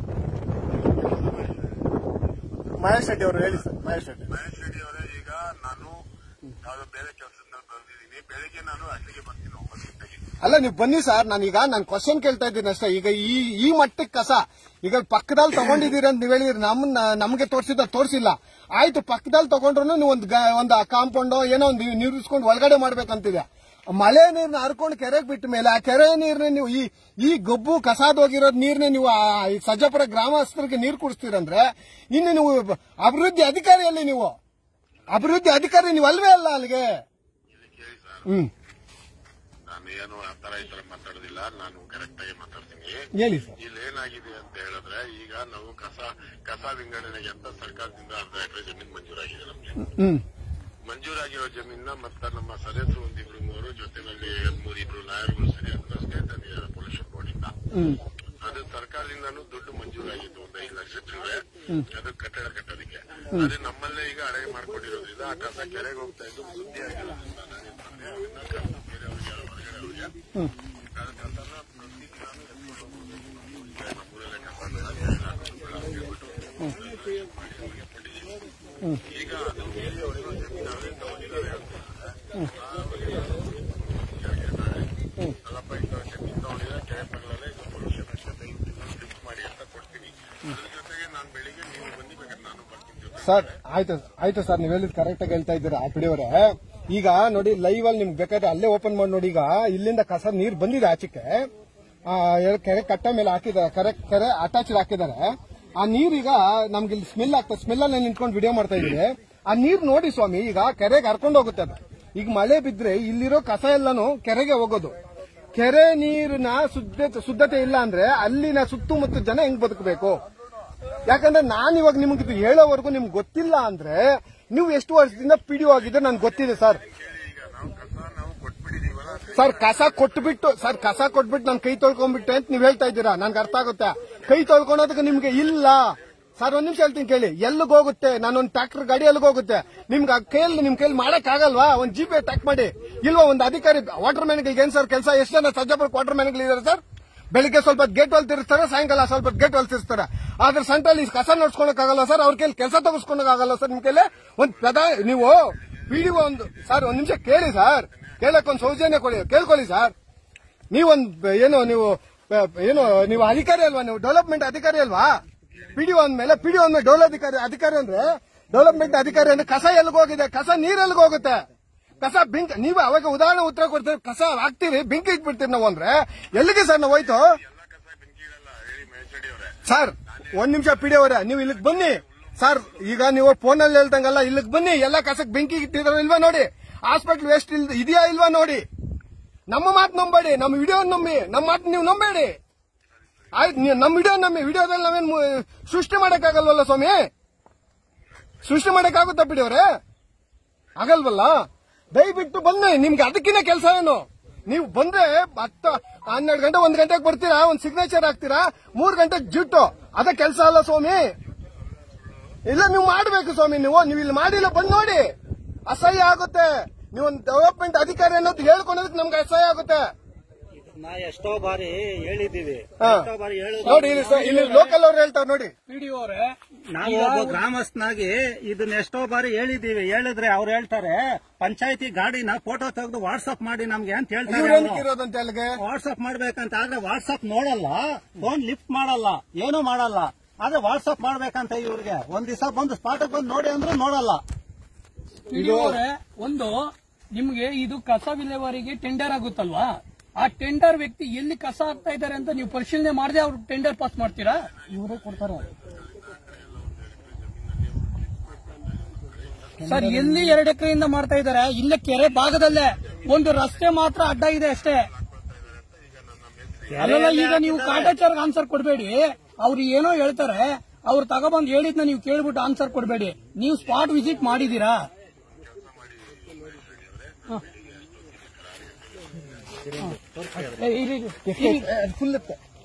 ಮಹೇಶ್ ಶೆಟ್ಟಿ ಅವರು ಹೇಳಿ ಸರ್ ಮಹೇಶ್ ಶೆಟ್ಟಿ ಮಹೇಶ್ ರೆಡ್ಡಿ ಅವರೇ ಈಗ ನಾನು ಯಾವ್ದೋ ಬೇರೆ ಕೆಲಸದಲ್ಲಿ ಬಂದಿದ್ದೀನಿ ಬೆಳಿಗ್ಗೆ ನಾನು ಅಲ್ಲಿಗೆ ಬರ್ತೀನಿ ಒಂಬತ್ತು ಗಂಟೆಗೆ ಅಲ್ಲ ನೀವು ಬನ್ನಿ ಸರ್ ನಾನೀಗ ನಾನು ಕ್ವಶನ್ ಕೇಳ್ತಾ ಇದ್ದೀನಿ ಅಷ್ಟೇ ಈಗ ಈ ಈ ಮಟ್ಟಕ್ಕೆ ಕಸ ಈಗ ಪಕ್ಕದಲ್ಲಿ ತಗೊಂಡಿದ್ದೀರಿ ಅಂತ ನೀವು ಹೇಳಿದ್ರಿ ನಮ್ಮನ್ನ ನಮಗೆ ತೋರಿಸಿದ ತೋರಿಸಿಲ್ಲ ಆಯ್ತು ಪಕ್ಕದಲ್ಲಿ ತಗೊಂಡ್ರು ನೀವು ಒಂದು ಒಂದು ಕಾಂಪೌಂಡ್ ಏನೋ ಒಂದು ನೀರಿಸ್ಕೊಂಡು ಒಳಗಡೆ ಮಾಡ್ಬೇಕಂತಿದೆ ಮಳೆ ನೀರ್ನ ಹರ್ಕೊಂಡು ಕೆರೆಗೆ ಬಿಟ್ಟ ಮೇಲೆ ಆ ಕೆರೆ ನೀರ್ನ ನೀವು ಈ ಈ ಗೊಬ್ಬು ಕಸಾದೋಗಿರೋದ್ ನೀರ್ನ ನೀವು ಆ ಈ ಸಜ್ಜಾಪುರ ಗ್ರಾಮಸ್ಥರಿಗೆ ನೀರು ಕುಡಿಸ್ತೀರಂದ್ರೆ ಇನ್ನು ನೀವು ಅಭಿವೃದ್ಧಿ ಅಧಿಕಾರಿಯಲ್ಲಿ ನೀವು ಅಭಿವೃದ್ಧಿ ಅಧಿಕಾರಿ ನೀವು ಅಲ್ವೇ ಅಲ್ಲ ಅಲ್ಲಿಗೆ ಇಲ್ಲಿ ಕೇಳಿ ಸರ್ ಹ್ಮ್ ನಾನು ಏನು ಆ ತರ ಈ ತರ ಮಾತಾಡೋದಿಲ್ಲ ನಾನು ಕರೆಕ್ಟ್ ಆಗಿ ಮಾತಾಡ್ತೀನಿ ಹೇಳಿ ಸರ್ ಇಲ್ಲಿ ಏನಾಗಿದೆ ಅಂತ ಹೇಳಿದ್ರೆ ಈಗ ನಾವು ಕಸ ಕಸ ವಿಂಗಡಣೆಗೆ ಅಂತ ಸರ್ಕಾರದಿಂದ ಅರ್ಧ ಎಕರೆ ಜಮೀನು ಮಂಜೂರಾಗಿದೆ ನಮ್ಗೆ ಹ್ಮ್ ಮಂಜೂರಾಗಿರೋ ಜಮೀನ ಮತ್ತೆ ನಮ್ಮ ಸದಸ್ಯರು ಒಂದಿಬ್ರು ಮೂರು ಜೊತೆನಲ್ಲಿ ಮೂರು ಇಬ್ರು ಲಾಯರ್ಗಳು ಸರಿ ಅಂತ ಸ್ಟೇಟ್ ಪೊಲ್ಯೂಷನ್ ಬೋರ್ಡ್ ಇಂದ ಹ್ಮ್ ಅದು ಸರ್ಕಾರದಿಂದಾನು ದುಡ್ಡು ಮಂಜೂರಾಗಿತ್ತು ಒಂದು ಐದು ಲಕ್ಷ ಚಿಲ್ಲರೆ ಅದು ಕಟ್ಟಡ ಕಟ್ಟೋದಕ್ಕೆ ಅದು ನಮ್ಮಲ್ಲೇ ಈಗ ಅಡಗೆ ಮಾಡ್ಕೊಂಡಿರೋದ್ರಿಂದ ಆ ಕಸ ಕೆರೆಗೆ ಹೋಗ್ತಾ ಇದ್ದು ಸುದ್ದಿ ಆಗಿರೋದ್ರಿಂದ ನಾನೇನ್ ಮಾಡಿದೆ ಅವನ್ನ ಕರ್ದು ಬೇರೆಯವ್ರಿಗೆ ಯಾರೋ ಹೊರಗಡೆ ಅವ್ರಿಗೆ ಅದು ಕಸನ ಪ್ರತಿದಿನಾನು ಎತ್ಕೊಂಡು ಹೋಗ್ಬೋದು ಈಗ ನಮ್ಮೂರಲ್ಲೇ ಕಸ ಈಗ ಅದು ಬೇರೆಯವರು ಜಮೀನು ಅವರೇ ತಗೊಂಡಿದ್ದಾರೆ ಅಲ್ಲಪ್ಪ ಈಗ ಜಮೀನು ತಗೊಂಡಿದ್ದಾರೆ ಕೆರೆ ಪಕ್ಕದಲ್ಲೇ ಇದು ಪೊಲ್ಯೂಷನ್ ಆಗ್ತದೆ ಲಿಫ್ಟ್ ಮಾಡಿ ಅಂತ ಕೊಡ್ತೀನಿ ಅದ್ರ ಜೊತೆಗೆ ನಾನು ಬೆಳಿಗ್ಗೆ ನೀವು ಬಂದು ಬೇಕಾದ್ರೆ ನಾನು ಬರ್ತೀನಿ ಜೊತೆ ಸರ್ ಆಯ್ತು ಆಯ್ತು ಸರ್ ನೀವು ಹೇಳಿದ್ ಕರೆಕ್ಟ್ ಆಗಿ ಹೇಳ್ತಾ ಇದ್ದೀರಾ ಆ ಪಿಡಿಯವರೇ ಈಗ ನೋಡಿ ಲೈವ್ ಅಲ್ಲಿ ನಿಮ್ಗೆ ಬೇಕಾದ್ರೆ ಅಲ್ಲೇ ಓಪನ್ ಮಾಡಿ ನೋಡಿ ಈಗ ಇಲ್ಲಿಂದ ಕಸ ನೀರ್ ಬಂದಿದೆ ಆಚೆಗೆ ಆ, ಎರಡು ಕೆರೆ ಕಟ್ಟ ಮೇಲೆ ಹಾಕಿದ್ದಾರೆ ಕೆರೆ ಕೆರೆ ಅಟ್ಯಾಚ್ ಹಾಕಿದ್ದಾರೆ ಆ ನೀರೀಗ ನಮ್ಗೆ ಇಲ್ಲಿ ಸ್ಮೆಲ್ ಆಗ್ತದೆ ಸ್ಮೆಲ್ ಅಲ್ಲಿ ನಿಂತ್ಕೊಂಡು ವಿಡಿಯೋ ಮಾಡ್ತಾ ಇದ್ದೀವಿ ಆ ನೀರ್ ನೋಡಿ ಸ್ವಾಮಿ ಈಗ ಕೆರೆಗೆ ಹರ್ಕೊಂಡು ಹೋಗುತ್ತೆ ಅದು ಈಗ ಮಳೆ ಬಿದ್ರೆ ಇಲ್ಲಿರೋ ಕಸ ಎಲ್ಲಾನು ಕೆರೆಗೆ ಹೋಗೋದು ಕೆರೆ ನೀರಿನ ಶುದ್ಧತೆ ಶುದ್ಧತೆ ಇಲ್ಲ ಅಂದ್ರೆ ಅಲ್ಲಿನ ಸುತ್ತಮುತ್ತ ಜನ ಹೆಂಗ್ ಬದುಕಬೇಕು ಯಾಕಂದ್ರೆ ನಾನು ಇವಾಗ ನಿಮ್ಗೆ ಇದು ಹೇಳೋವರೆಗೂ ನಿಮ್ಗೆ ಗೊತ್ತಿಲ್ಲ ಅಂದ್ರೆ ನೀವು ಎಷ್ಟು ವರ್ಷದಿಂದ ಪಿಡಿಒ ಆಗಿದ್ರೆ ನನ್ಗೆ ಗೊತ್ತಿದೆ ಸರ್ ಕೇಳಿ ಈಗ ಸರ್ ಕಸ ಕೊಟ್ಬಿಟ್ಟು ಸರ್ ಕಸ ಕೊಟ್ಬಿಟ್ಟು ನಾನು ಕೈ ತೊಳ್ಕೊಂಡ್ಬಿಟ್ಟೆ ಅಂತ ನೀವ್ ಹೇಳ್ತಾ ಇದ್ದೀರಾ ನನ್ಗೆ ಅರ್ಥ ಆಗುತ್ತೆ ಕೈ ತೊಳ್ಕೊಳೋದಕ್ಕೆ ನಿಮ್ಗೆ ಇಲ್ಲ ಸರ್ ಒಂದ್ ನಿಮಿಷ ಹೇಳ್ತೀನಿ ಕೇಳಿ ಎಲ್ಲಿಗೆ ಹೋಗುತ್ತೆ ನಾನೊಂದ್ ಟ್ರ್ಯಾಕ್ಟರ್ ಗಾಡಿ ಎಲ್ಲಿಗೆ ಹೋಗುತ್ತೆ ನಿಮ್ಗೆ ಆ ಕೈಯಲ್ಲಿ ನಿಮ್ ಕೈಲಿ ಮಾಡಕ್ ಆಗಲ್ವಾ ಒಂದ್ ಜಿ ಪೇ ಟ್ಯಾಕ್ ಮಾಡಿ ಇಲ್ವಾ ಒಂದ್ ಅಧಿಕಾರಿ ವಾಟರ್ ಮ್ಯಾನ್ಗಳಿಗೆ ಏನ್ ಸರ್ ಕೆಲಸ ಎಷ್ಟು ಜನ ಸಜ್ಜಾಪುರ ವಾಟರ್ ಮ್ಯಾನ್ಗಳಿದ್ದಾರೆ ಸರ್ ಬೆಳಿಗ್ಗೆ ಸ್ವಲ್ಪ ಗೇಟ್ ಹೊಲ್ ತಿರ್ಸ್ತಾರೆ ಸಾಯಂಕಾಲ ಸ್ವಲ್ಪ ಗೇಟ್ ಹೊಲ್ ತಿರ್ಸ್ತಾರೆ ಆದ್ರೆ ಸೆಂಟ್ರಲ್ಲಿ ಕಸ ನೋಡ್ಸ್ಕೊಳಕ್ ಆಗಲ್ಲ ಸರ್ ಅವ್ರ ಕೈಲಿ ಕೆಲಸ ತಗಸ್ಕೊಳಕ್ ಆಗಲ್ಲ ಸರ್ ನಿಮ್ ಕೈಲಿ ಒಂದ್ ಪ್ರಧಾನ ನೀವು ಪಿಡಿಒ ಒಂದು ಸರ್ ಒಂದ್ ನಿಮಿಷ ಕೇಳಿ ಸರ್ ಕೇಳಕ್ ಒಂದ್ ಸೌಜನ್ಯ ಕೊಡಿ ಕೇಳ್ಕೊಳ್ಳಿ ಸರ್ ನೀವೊಂದ್ ಏನು ನೀವು ಪ- ಏನು ನೀವು ಅಧಿಕಾರಿ ಅಲ್ವಾ ನೀವು ಡೆವಲಪ್ಮೆಂಟ್ ಅಧಿಕಾರಿ ಅಲ್ವಾ ಪಿಡಿಒ ಅಂದ್ಮೇಲೆ ಪಿಡಿಒ ಅಂದ್ಮೇಲೆ ಡೆವಲಪ್ ಅಧಿಕಾರಿ ಅಧಿಕಾರಿ ಅಂದ್ರೆ ಡೆವಲಪ್ಮೆಂಟ್ ಅಧಿಕಾರಿ ಅಂದ್ರೆ ಕಸ ಎಲ್ಲಿಗೆ ಹೋಗಿದೆ ಕಸ ನೀರ್ ಎಲ್ಲಿಗೆ ಹೋಗುತ್ತೆ ಕಸ ಬಿಂಕ್ ನೀವು ಅವಾಗ ಉದಾಹರಣೆ ಉತ್ತರ ಕೊಡ್ತೀರಿ ಕಸ ಹಾಕ್ತೀರಿ ಬೆಂಕಿ ಇಟ್ಬಿಡ್ತೀರಿ ನಾವು ಅಂದ್ರೆ ಎಲ್ಲಿಗೆ ಸರ್ ನಾವು ಹೋಯ್ತು ಎಲ್ಲ ಕಸ ಬೆಂಕಿ ಇಡಲ್ಲ ಹೇಳಿ ಮಹೇಶ್ ಅವರೇ ಸರ್ ಒಂದ್ ನಿಮಿಷ ಪಿಡಿ ಅವರೇ ನೀವು ಇಲ್ಲಿಗೆ ಬನ್ನಿ ಸರ್ ಈಗ ನೀವು ಫೋನ್ ಅಲ್ಲಿ ಹೇಳ್ದಂಗಲ್ಲ ಇಲ್ಲಿಗೆ ಬನ್ನಿ ಎಲ್ಲ ಕಸಕ್ ಬೆಂಕಿ ಇಟ್ಟಿದಾರ ಇಲ್ವಾ ನೋಡಿ ಹಾಸ್ಪಿಟಲ್ ವೇಸ್ಟ್ ಇಲ್ ಇದೆಯಾ ಇಲ್ವಾ ನೋಡಿ ನಮ್ಮ ಮಾತು ನಂಬೇಡಿ ನಮ್ಮ ವಿಡಿಯೋ ನಂಬಿ ನಮ್ಮ ಮಾತು ನೀವು ನಂಬೇಡಿ ಆಯ್ತು ನೀವು ನಮ್ಮ ವಿಡಿಯೋ ನಂಬಿ ವಿಡಿಯೋದಲ್ಲಿ ನಾವೇನ್ ಮು- ಸೃಷ್ಟಿ ಮಾಡಕ್ಕಾಗಲ್ವಲ್ಲ ಸ್ವಾಮಿ ಸೃಷ್ಟಿ ಮಾಡಕ್ಕಾಗುತ್ತಾ ಬಿಡಿ ಅವ್ರೆ ಆಗಲ್ವಲ್ಲ ದಯವಿಟ್ಟು ಬನ್ನಿ ನಿಮ್ಗೆ ಅದಕ್ಕಿಂತ ಕೆಲಸ ಏನು ನೀವು ಬಂದ್ರೆ ಹತ್ತ ಹನ್ನೆರಡು ಗಂಟೆ ಒಂದ್ ಗಂಟೆಗೆ ಬರ್ತೀರಾ ಒಂದ್ ಸಿಗ್ನೇಚರ್ ಹಾಕ್ತೀರಾ ಮೂರ್ ಗಂಟೆಗೆ ಜಿಟ್ಟು ಅದ ಕೆಲಸ ಅಲ್ಲ ಸ್ವಾಮಿ ಇಲ್ಲ ನೀವು ಮಾಡ್ಬೇಕು ಸ್ವಾಮಿ ನೀವು ನೀವು ಇಲ್ಲಿ ಮಾಡಿಲ್ಲ ಬಂದ್ ನೋಡಿ ಅಸಹ್ಯ ಆಗುತ್ತೆ ನೀವು ಒಂದು ಡೆವಲಪ್ಮೆಂಟ್ ಅಧಿಕಾರಿ ಅನ್ನೋದು ಹೇಳ್ಕೊಳೋದಕ್ಕೆ ನಮ್ಗೆ ಅಸಹ್ಯ ಆಗುತ್ತೆ ನಾ ಎಷ್ಟೋ ಬಾರಿ ಹೇಳಿದೀವಿ ಹಾ. ಎಷ್ಟೋ ಬಾರಿ ಹೇಳೋದು ನೋಡಿ ಇಲ್ಲಿ ಸ- ಇಲ್ಲಿ ಲೋಕಲ್ ಅವ್ರು ಹೇಳ್ತಾರೆ ನೋಡಿ ಪಿಡಿಒ ಅವರೇ ನಾವು ಒಬ್ಬ ಗ್ರಾಮಸ್ಥನಾಗಿ ಇದನ್ನ ಎಷ್ಟೋ ಬಾರಿ ಹೇಳಿದೀವಿ ಹೇಳಿದ್ರೆ ಅವ್ರು ಹೇಳ್ತಾರೆ ಪಂಚಾಯತಿ ಗಾಡಿನ ಫೋಟೋ ತೆಗೆದು ವಾಟ್ಸ್ಆಪ್ ಮಾಡಿ ನಮ್ಗೆ ಅಂತ ಹೇಳ್ತಾರೆ ಇವ್ರೇನಕ್ಕೆ ಇರೋದಂತೆ ಅಲ್ಲಿಗೆ ವಾಟ್ಸ್ಆಪ್ ಮಾಡ್ಬೇಕಂತ ಆದ್ರೆ ವಾಟ್ಸ್ಆಪ್ ನೋಡಲ್ಲ ಫೋನ್ ಲಿಫ್ಟ್ ಮಾಡಲ್ಲ ಏನು ಮಾಡಲ್ಲ ಆದ್ರೆ ವಾಟ್ಸ್ಆಪ್ ಮಾಡ್ಬೇಕಂತ ಇವ್ರಿಗೆ ಒಂದ್ ದಿವಸ ಬಂದು ಸ್ಪಾಟ್ ಬಂದು ನೋಡಿ ಅಂದ್ರೆ ನೋಡಲ್ಲ ಪಿಡಿಒ ಅವರೇ ಒಂದು ನಿಮ್ಗೆ ಇದು ಕಸ ವಿಲೇವಾರಿಗೆ ಟೆಂಡರ್ ಆಗುತ್ತಲ್ವಾ ಆ ಟೆಂಡರ್ ವ್ಯಕ್ತಿ ಎಲ್ಲಿ ಕಸ ಹಾಕ್ತಾ ಇದ್ದಾರೆ ಅಂತ ನೀವು ಪರಿಶೀಲನೆ ಮಾಡದೆ ಅವ್ರು ಟೆಂಡರ್ ಪಾಸ್ ಮಾಡ್ತೀರಾ ಇವರೇ ಕೊಡ್ತಾರೆ ಸರ್ ಎಲ್ಲಿ ಎರಡು ಎಕರೆಯಿಂದ ಮಾಡ್ತಾ ಇದ್ದಾರೆ ಇಲ್ಲೇ ಕೆರೆ ಭಾಗದಲ್ಲೇ ಒಂದು ರಸ್ತೆ ಮಾತ್ರ ಅಡ್ಡ ಇದೆ ಅಷ್ಟೇ ಅಲ್ಲಲ್ಲ ಈಗ ನೀವು ಕಾಟಾಚಾರ ಆನ್ಸರ್ ಕೊಡಬೇಡಿ ಅವ್ರು ಏನೋ ಹೇಳ್ತಾರೆ ಅವ್ರು ತಗೊಬಂದ್ ಹೇಳಿದ್ನ ನೀವು ಕೇಳ್ಬಿಟ್ಟು ಆನ್ಸರ್ ಕೊಡಬೇಡಿ ನೀವು ಸ್ಪಾಟ್ ವಿಸಿಟ್ ಮಾಡಿದೀರಾ ಹ. ಏ, ಇರಿ, ಇರಿ. ಇರಿ. ಫುಲ್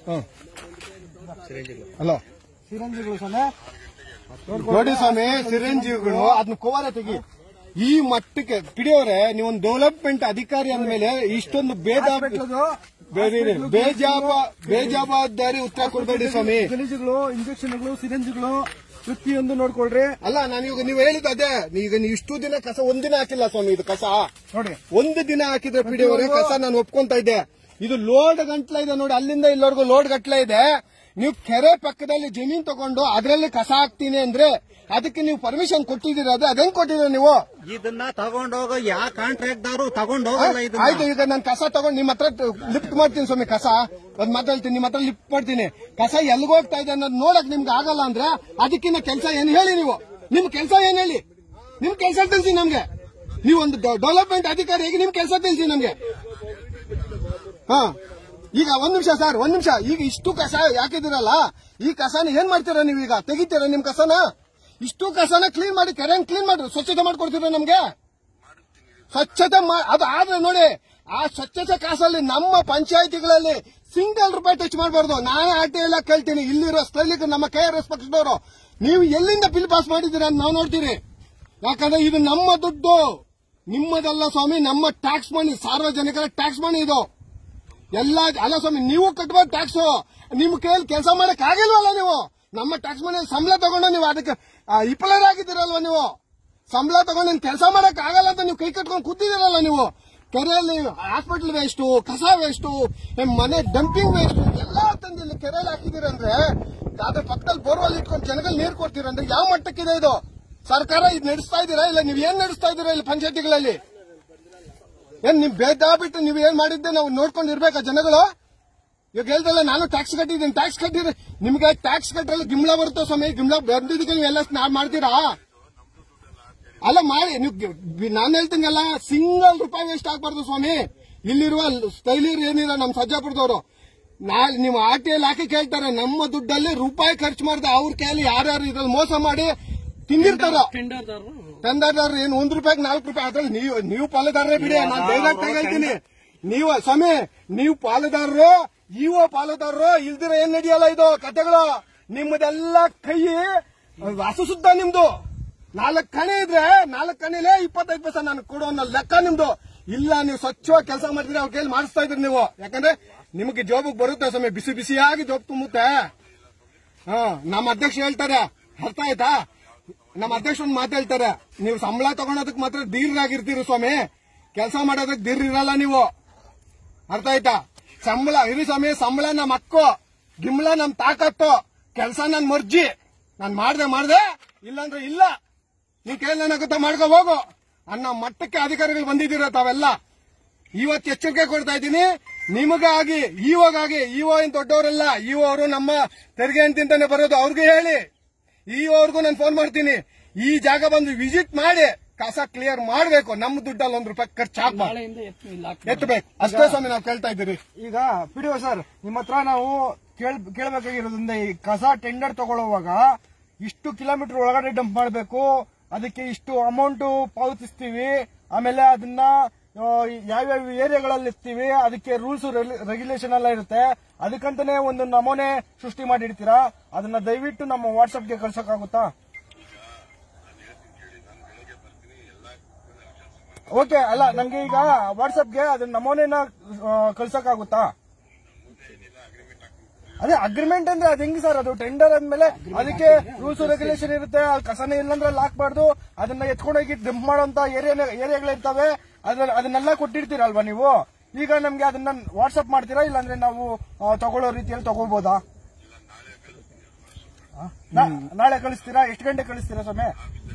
ಹಲೋ ಚಿರಂಜಿಗಳು ಸೊನ್ನೆ ನೋಡಿ ಸ್ವಾಮಿ ಸಿರಂಜೀವಿಗಳು ಅದನ್ನ ಕೋವಾರ ತೆಗಿ ಈ ಮಟ್ಟಕ್ಕೆ ಪಿಡಿಯೋರೆ ನೀವೊಂದು ಡೆವಲಪ್ಮೆಂಟ್ ಅಧಿಕಾರಿ ಅಂದ್ಮೇಲೆ ಇಷ್ಟೊಂದು ಭೇದ ಬೇರೆ ಬೇಜಾಬ ಬೇಜವಾಬ್ದಾರಿ ಉತ್ತರ ಕೊಡಬೇಡಿ ಸ್ವಾಮಿ ಗಲೀಜುಗಳು ಇಂಜೆಕ್ಷನ್ಗಳು ಸಿರಿಂಜ್ಗಳು ಪ್ರತಿಯೊಂದು ನೋಡ್ಕೊಳ್ರಿ ಅಲ್ಲ ನಾನು ಇವಾಗ ನೀವು ಹೇಳಿದ್ದು ಅದೇ ಈಗ ನೀವು ಇಷ್ಟು ದಿನ ಕಸ ಒಂದಿನ ಹಾಕಿಲ್ಲ ಸ್ವಾಮಿ ಇದು ಕಸ ನೋಡಿ ಒಂದು ದಿನ ಹಾಕಿದ್ರೆ ಪಿಡಿಯವರೇ ಕಸ ನಾನು ಒಪ್ಕೊಂತ ಇದ್ದೆ ಇದು ಲೋಡ್ ಗಂಟ್ಲ ಇದೆ ನೋಡಿ ಅಲ್ಲಿಂದ ಇಲ್ಲಿವರೆಗೂ ಲೋಡ್ ಗಟ್ಲ ಇದೆ ನೀವು ಕೆರೆ ಪಕ್ಕದಲ್ಲಿ ಜಮೀನ್ ತಗೊಂಡು ಅದರಲ್ಲಿ ಕಸ ಹಾಕ್ತೀನಿ ಅಂದ್ರೆ ಅದಕ್ಕೆ ನೀವು ಪರ್ಮಿಷನ್ ಕೊಟ್ಟಿದ್ದೀರಾ ಅದೇ ಅದೇನ್ ಕೊಟ್ಟಿದ್ದೀರಾ ನೀವು ಇದನ್ನ ತಗೊಂಡೋಗ ಯಾವ ಕಾಂಟ್ರಾಕ್ಟ್ದಾರು ತಗೊಂಡೋಗಲ್ಲ ಇದನ್ನ ಆಯ್ತು ಈಗ ನಾನು ಕಸ ತಗೊಂಡು ನಿಮ್ಮ ಹತ್ರ ಲಿಫ್ಟ್ ಮಾಡ್ತೀನಿ ಸ್ವಾಮಿ ಕಸ ಒಂದ್ ಮಾತಾಡ್ತೀನಿ ನಿಮ್ಮ ಹತ್ರ ಲಿಫ್ಟ್ ಮಾಡ್ತೀನಿ ಕಸ ಎಲ್ಲಿಗೆ ಹೋಗ್ತಾ ಇದೆ ಅನ್ನೋದು ನೋಡಕ್ ನಿಮ್ಗೆ ಆಗಲ್ಲ ಅಂದ್ರೆ ಅದಕ್ಕಿಂತ ಕೆಲಸ ಏನ್ ಹೇಳಿ ನೀವು ನಿಮ್ ಕೆಲಸ ಏನ್ ಹೇಳಿ ನಿಮ್ ಕೆಲಸ ತಿಳಿಸಿ ನಮ್ಗೆ ನೀವು ಒಂದು ಡೆವಲಪ್ಮೆಂಟ್ ಅಧಿಕಾರಿಯಾಗಿ ನಿಮ್ ಕೆಲಸ ತಿಳಿಸಿ ನಮ್ಗೆ ಹಾ ಈಗ ಒಂದ್ ನಿಮಿಷ ಸರ್ ಒಂದ್ ನಿಮಿಷ ಈಗ ಇಷ್ಟು ಕಸ ಯಾಕಿದಿರಲ್ಲ ಈ ಕಸನ ಏನ್ ಮಾಡ್ತೀರಾ ನೀವೀಗ ತೆಗಿತೀರಾ ನಿಮ್ ಕಸನ ಇಷ್ಟು ಕಸನ ಕ್ಲೀನ್ ಮಾಡಿ ಕೆರೆ ಕ್ಲೀನ್ ಮಾಡ್ರಿ ಸ್ವಚ್ಛತೆ ಮಾಡ್ಕೊಡ್ತೀರಾ ನಮ್ಗೆ ಸ್ವಚ್ಛತೆ ಮಾ- ಅದು ಆದ್ರೆ ನೋಡಿ ಆ ಸ್ವಚ್ಛತೆ ಕಾಸಲ್ಲಿ ನಮ್ಮ ಪಂಚಾಯತಿಗಳಲ್ಲಿ ಸಿಂಗಲ್ ರೂಪಾಯಿ ಟಚ್ ಮಾಡಬಾರ್ದು ನಾನೇ ಆರ್ ಟಿ ಎಲ್ಲ ಕೇಳ್ತೀನಿ ಇಲ್ಲಿರೋ ಸ್ಥಳೀಕರು ನಮ್ಮ ಕೆ ಆರ್ ಎಸ್ ಪಕ್ಷದವರು ನೀವು ಎಲ್ಲಿಂದ ಬಿಲ್ ಪಾಸ್ ಮಾಡಿದ್ದೀರಾ ಅಂತ ನಾವು ನೋಡ್ತೀರಿ ಯಾಕಂದ್ರೆ ಇದು ನಮ್ಮ ದುಡ್ಡು ನಿಮ್ಮದಲ್ಲ ಸ್ವಾಮಿ ನಮ್ಮ ಟ್ಯಾಕ್ಸ್ ಮನಿ ಸಾರ್ವಜನಿಕರ ಟ್ಯಾಕ್ಸ್ ಮನಿ ಇದು ಎಲ್ಲ ಅಲ್ಲ ಸ್ವಾಮಿ ನೀವು ಕಟ್ಬೋದು ಟ್ಯಾಕ್ಸ್ ನಿಮ್ ಕೈಯಲ್ಲಿ ಕೆಲಸ ಮಾಡಕ್ ಆಗಿಲ್ವಲ್ಲ ನೀವು ನಮ್ಮ ಟ್ಯಾಕ್ಸ್ ಮನೆ ಸಂಬಳ ತಗೊಂಡು ನೀವು ಅದಕ್ಕೆ ಇಪ್ಪಲರ್ ಆಗಿದ್ದೀರಲ್ವ ನೀವು ಸಂಬಳ ತಗೊಂಡು ಕೆಲಸ ಮಾಡಕ್ ಆಗಲ್ಲ ಅಂತ ನೀವು ಕೈ ಕಟ್ಕೊಂಡು ಕೂತಿದ್ದೀರಲ್ಲ ನೀವು ಕೆರೆಯಲ್ಲಿ ಹಾಸ್ಪಿಟಲ್ ವೇಸ್ಟು ಕಸ ವೇಸ್ಟು ಮನೆ ಡಂಪಿಂಗ್ ವೇಸ್ಟ್ ಎಲ್ಲ ತಂದು ಇಲ್ಲಿ ಕೆರೆಯಲ್ಲಿ ಹಾಕಿದ್ದೀರಂದ್ರೆ ಅದ್ರ ಪಕ್ಕದಲ್ಲಿ ಬೋರ್ವೆಲ್ ಇಟ್ಕೊಂಡು ಜನಗಳು ನೀರು ಕೊಡ್ತೀರಂದ್ರೆ ಯಾವ ಮಟ್ಟಕ್ಕಿದೆ ಇದು ಸರ್ಕಾರ ಇದು ನಡೆಸ್ತಾ ಇದ್ದೀರಾ ಇಲ್ಲ ನೀವು ಏನ್ ನಡೆಸ್ತಾ ಇದ್ದೀರಾ ಇಲ್ಲಿ ಪಂಚಾಯತಿಗಳಲ್ಲಿ ಏನ್ ನಿಮ್ ಬೇದ ಬಿಟ್ಟು ನೀವು ಏನ್ ಮಾಡಿದ್ದೆ ನಾವು ನೋಡ್ಕೊಂಡು ಇರ್ಬೇಕಾ ಜನಗಳು ಇವಾಗ ಹೇಳ್ದಲ್ಲ ನಾನು ಟ್ಯಾಕ್ಸ್ ಕಟ್ಟಿದ್ದೀನಿ ಟ್ಯಾಕ್ಸ್ ಕಟ್ಟಿದ್ರೆ ನಿಮ್ಗೆ ಟ್ಯಾಕ್ಸ್ ಕಟ್ಟರಲ್ಲಿ ಗಿಮ್ಳ ಬರುತ್ತೆ ಸ್ವಾಮಿ ಗಿಮ್ಳ ಬಂದಿದ್ದಕ್ಕೆ ನೀವೆಲ್ಲ ನಾವ್ ಮಾಡ್ತೀರಾ ಅಲ್ಲ ಮಾಡಿ ನೀವು ನಾನು ಹೇಳ್ತೀನಲ್ಲ ಸಿಂಗಲ್ ರೂಪಾಯಿ ವೇಸ್ಟ್ ಆಗ್ಬಾರ್ದು ಸ್ವಾಮಿ ಇಲ್ಲಿರುವ ಸ್ಥಳೀಯರು ಏನಿಲ್ಲ ನಮ್ಮ ಸಜ್ಜಾಪುರದವರು ನಾಳೆ ನೀವು ಆರ್ ಟಿ ಹಾಕಿ ಕೇಳ್ತಾರೆ ನಮ್ಮ ದುಡ್ಡಲ್ಲಿ ರೂಪಾಯಿ ಖರ್ಚು ಮಾಡಿದೆ ಅವ್ರ ಕೈಯಲ್ಲಿ ಯಾರ್ಯಾರು ಇದ್ರಲ್ಲಿ ಮೋಸ ಮಾಡಿ ತಿಂದಿರ್ತಾರೋ ಟೆಂಡರ್ದಾರರು ಟೆಂಡರ್ದಾರ ಏನು ಒಂದ್ ರೂಪಾಯಿಗೆ ನಾಲ್ಕು ರೂಪಾಯಿ ಅದ್ರಲ್ಲಿ ನೀವು ನೀವು ಪಾಲುದಾರರೇ ಬಿಡಿ ನಾನು ಡೈರೆಕ್ಟ್ ಆಗಿ ಹೇಳ್ತೀನಿ ನೀವು ಸ್ವಾಮಿ ನೀವು ಪಾಲುದಾರರು ಇವ ಪಾಲುದಾರರು ಇಲ್ದಿರ ಏನ್ ನಡೆಯಲ್ಲ ಇದು ಕತೆಗಳು ನಿಮ್ಮದೆಲ್ಲ ಕೈ ವಾಸುಸುದ್ದ ನಿಮ್ದು ನಾಲ್ಕು ಕಣೆ ಇದ್ರೆ ನಾಲ್ಕು ಕಣೆಲೇ ಇಪ್ಪತ್ತೈದು ಪೈಸೆ ನಾನು ಕೊಡೋ ಅನ್ನೋ ಲೆಕ್ಕ ನಿಮ್ದು ಇಲ್ಲ ನೀವು ಸ್ವಚ್ಛವಾಗಿ ಕೆಲಸ ಮಾಡ್ತೀರಿ ಅವ್ರ ಕೈಲಿ ಮಾಡಿಸ್ತಾ ಇದ್ರಿ ನೀವು ಯಾಕಂದ್ರೆ ನಿಮಗೆ ಜೋಬಿಗೆ ಬರುತ್ತೆ ಸ್ವಾಮಿ ಬಿಸಿ ಬಿಸಿಯಾಗಿ ಜೋಬ್ ತುಂಬುತ್ತೆ ಹಾ ನಮ್ಮ ಅಧ್ಯಕ್ಷ ಹೇಳ್ತಾರೆ ಅರ್ಥ ಆಯ್ತಾ ನಮ್ಮ ಅಧ್ಯಕ್ಷ ಒಂದು ಮಾತು ಹೇಳ್ತಾರೆ ನೀವು ಸಂಬಳ ತಗೊಳೋದಕ್ಕೆ ಮಾತ್ರ ಧೀರ್ರಾಗಿರ್ತೀರಿ ಸ್ವಾಮಿ ಕೆಲಸ ಮಾಡೋದಕ್ಕೆ ಧೀರ್ ಇರಲ್ಲ ನೀವು ಅರ್ಥ ಆಯ್ತಾ ಸಂಬಳ ಇರಿ ಸ್ವಾಮಿ ಸಂಬಳ ನಮ್ಮ ಹಕ್ಕು ಗಿಂಬಳ ನಮ್ ತಾಕತ್ತು ಕೆಲಸ ನನ್ ಮರ್ಜಿ ನಾನ್ ಮಾಡ್ದೆ ಮಾಡ್ದೆ ಇಲ್ಲಾಂದ್ರೆ ಇಲ್ಲ ನೀ ಕೈಯಲ್ಲಿ ಏನಾಗುತ್ತಾ ಮಾಡ್ಕೊ ಹೋಗು ಅನ್ನೋ ಮಟ್ಟಕ್ಕೆ ಅಧಿಕಾರಿಗಳು ಬಂದಿದ್ದೀರ ತಾವೆಲ್ಲ ಇವತ್ತು ಎಚ್ಚರಿಕೆ ಕೊಡ್ತಾ ಇದ್ದೀನಿ ನಿಮಗಾಗಿ ಇವಾಗಾಗಿ ಇಒ ಏನ್ ದೊಡ್ಡವರಲ್ಲ ಇಒ ಅವರು ನಮ್ಮ ತೆರಿಗೆ ಅಂತಿಂತಾನೆ ಬರೋದು ಅವ್ರಿಗೆ ಹೇಳಿ ಇಒ ಅವ್ರಿಗೂ ನಾನು ಫೋನ್ ಮಾಡ್ತೀನಿ ಈ ಜಾಗ ಬಂದು ವಿಸಿಟ್ ಮಾಡಿ ಕಸ ಕ್ಲಿಯರ್ ಮಾಡಬೇಕು ನಮ್ಮ ದುಡ್ಡಲ್ಲಿ ಒಂದ್ ರೂಪಾಯಿ ಖರ್ಚು ಹಾಕ್ಬಾರ್ದು ನಾಳೆಯಿಂದ ಎತ್ತು ಇಲ್ಲ ಎತ್ತಬೇಕು ಅಷ್ಟೇ ಸ್ವಾಮಿ ನಾವು ಕೇಳ್ತಾ ಇದ್ದೀರಿ ಈಗ ಪಿಡಿಒ ಸರ್ ನಿಮ್ಮ ಹತ್ರ ನಾವು ಕೇಳ್ ಕೇಳಬೇಕಾಗಿರೋದ್ರಿಂದ ಈ ಕಸ ಟೆಂಡರ್ ತಗೊಳ್ಳುವಾಗ ಇಷ್ಟು ಕಿಲೋಮೀಟರ್ ಒಳಗಡೆ ಡಂಪ್ ಮಾಡಬೇಕು ಅದಕ್ಕೆ ಇಷ್ಟು ಅಮೌಂಟ್ ಪಾವತಿಸ್ತೀವಿ ಆಮೇಲೆ ಅದನ್ನ ಆ, ಯಾವ್ಯಾವ ಏರಿಯಾಗಳಲ್ಲಿ ಇರ್ತೀವಿ ಅದಕ್ಕೆ ರೂಲ್ಸ್ ರೆಗ್ಯುಲೇಷನ್ ಎಲ್ಲ ಇರುತ್ತೆ ಅದಕ್ಕಂತಾನೆ ಒಂದು ನಮೂನೆ ಸೃಷ್ಟಿ ಮಾಡಿರ್ತೀರಾ ಅದನ್ನ ದಯವಿಟ್ಟು ನಮ್ಮ ವಾಟ್ಸ್ಆಪ್ಗೆ ಕಳ್ಸಕ್ಕಾಗುತ್ತಾ ಓಕೆ ಅಲ್ಲ ನಮ್ಗೆ ಈಗ ವಾಟ್ಸ್ಆಪ್ಗೆ ಅದನ್ನ ನಮೂನೆನ ಆ, ಕಳ್ಸಕ್ಕಾಗುತ್ತಾ ಅದೇ ಅಗ್ರಿಮೆಂಟ್ ಅಂದ್ರೆ ಅದ್ ಹೆಂಗ್ ಸರ್ ಅದು ಟೆಂಡರ್ ಅಂದ್ಮೇಲೆ ಅದಕ್ಕೆ ರೂಲ್ಸ್ ರೆಗ್ಯುಲೇಷನ್ ಇರುತ್ತೆ ಅಲ್ಲಿ ಕಸನೇ ಇಲ್ಲಂದ್ರೆ ಅಲ್ಲಿ ಹಾಕ್ಬಾರ್ದು ಅದನ್ನ ಎತ್ಕೊಂಡೋಗಿ ಡಂಪ್ ಮಾಡೋಂತ ಏರಿಯಾ ಏರಿಯಾಗಳಿರ್ತವೆ ಅದ್ರ ಅದನ್ನೆಲ್ಲ ಕೊಟ್ಟಿರ್ತೀರಲ್ವಾ ನೀವು ಈಗ ನಮ್ಗೆ ಅದನ್ನ ವಾಟ್ಸ್ಆಪ್ ಮಾಡ್ತೀರಾ ಇಲ್ಲಾಂದ್ರೆ ನಾವು ಆ, ತಗೊಳ್ಳೋ ರೀತಿಯಲ್ಲಿ ತಗೋಬಹುದಾ ಆ? ನಾ- ನಾಳೆ ಕಳಿಸ್ತೀರಾ ಎಷ್ಟು ಗಂಟೆ ಕಳಿಸ್ತೀರಾ ಸ್ವಾಮಿ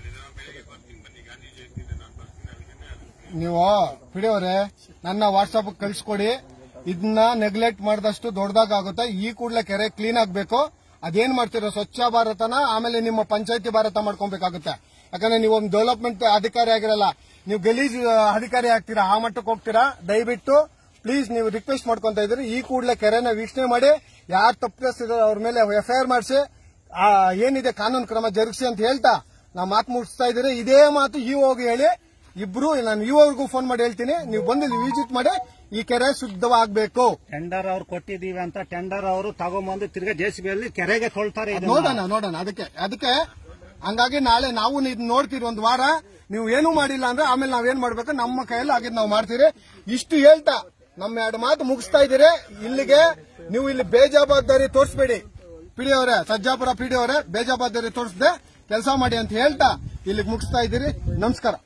ನೀವು ಬಿಡಿಯವ್ರೆ ನನ್ನ ವಾಟ್ಸಪ್ ಕಳ್ಸಿಕೊಡಿ ಇದನ್ನ ನೆಗ್ಲೆಕ್ಟ್ ಮಾಡಿದಷ್ಟು ದೊಡ್ಡದಾಗುತ್ತೆ ಈ ಕೂಡಲೇ ಕೆರೆ ಕ್ಲೀನ್ ಆಗ್ಬೇಕು ಅದೇನ್ ಮಾಡ್ತೀರೋ ಸ್ವಚ್ಛ ಭಾರತನ ಆಮೇಲೆ ನಿಮ್ಮ ಪಂಚಾಯತಿ ಭಾರತ ಮಾಡ್ಕೊಬೇಕಾಗುತ್ತೆ ಯಾಕಂದ್ರೆ ನೀವು ಒಂದು ಡೆವಲಪ್ಮೆಂಟ್ ಅಧಿಕಾರಿ ಆಗಿರಲ್ಲ ನೀವು ಗಲೀಜ್ ಅಧಿಕಾರಿ ಆಗ್ತೀರಾ ಆ ಮಟ್ಟಕ್ಕೆ ಹೋಗ್ತೀರಾ ದಯವಿಟ್ಟು ಪ್ಲೀಸ್ ನೀವು ರಿಕ್ವೆಸ್ಟ್ ಮಾಡ್ಕೊಂತ ಇದ್ರಿ ಈ ಕೂಡಲೇ ಕೆರೆನ ವೀಕ್ಷಣೆ ಮಾಡಿ ಯಾರು ತಪ್ಪಿಸಿದಾರೆ ಅವ್ರ ಮೇಲೆ ಎಫ್ಐಆರ್ ಮಾಡಿಸಿ ಆ, ಏನಿದೆ ಕಾನೂನು ಕ್ರಮ ಜರುಗಿಸಿ ಅಂತ ಹೇಳ್ತಾ ನಾವು ಮಾತು ಮುಗಿಸ್ತಾ ಇದ್ದೀರಿ ಇದೇ ಮಾತು ಈ ಹೋಗಿ ಹೇಳಿ ಇಬ್ರು ನಾನು ಇವ್ರಿಗೂ ಫೋನ್ ಮಾಡಿ ಹೇಳ್ತೀನಿ ನೀವು ಬಂದು ಇಲ್ಲಿ ವಿಸಿಟ್ ಮಾಡಿ ಈ ಕೆರೆ ಶುದ್ಧವಾಗಬೇಕು ಟೆಂಡರ್ ಅವ್ರು ಕೊಟ್ಟಿದೀವಿ ಅಂತ ಟೆಂಡರ್ ಅವರು ತಗೊಂಬಂದು ತಿರ್ಗಾ ಜೆಸಿಬಿಯಲ್ಲಿ ಕೆರೆಗೆ ತೊಳ್ತಾರೆ ಇದನ್ನ. ನೋಡೋಣ ನೋಡೋಣ ಅದಕ್ಕೆ ಅದಕ್ಕೆ ಹಂಗಾಗಿ ನಾಳೆ ನಾವು ಇದನ್ನ ನೋಡ್ತೀರಿ ಒಂದು ವಾರ ನೀವು ಏನೂ ಮಾಡಿಲ್ಲ ಅಂದ್ರೆ ಆಮೇಲೆ ನಾವೇನ್ ಮಾಡ್ಬೇಕು ನಮ್ಮ ಕೈಯಲ್ಲಿ ಆಗಿದ್ ನಾವು ಮಾಡ್ತೀರಿ ಇಷ್ಟು ಹೇಳ್ತಾ ನಮ್ಮ ಎರಡು ಮಾತು ಮುಗಿಸ್ತಾ ಇದ್ದೀರಿ ಇಲ್ಲಿಗೆ ನೀವು ಇಲ್ಲಿ ಬೇಜವಾಬ್ದಾರಿ ತೋರಿಸ್ಬೇಡಿ ಪಿಡಿ ಅವರೇ ಸಜ್ಜಾಪುರ ಪಿಡಿ ಅವರೇ ಬೇಜವಾಬ್ದಾರಿ ತೋರಿಸದೆ ಕೆಲಸ ಮಾಡಿ ಅಂತ ಹೇಳ್ತಾ ಇಲ್ಲಿಗೆ ಮುಗಿಸ್ತಾ ಇದ್ದೀರಿ ನಮಸ್ಕಾರ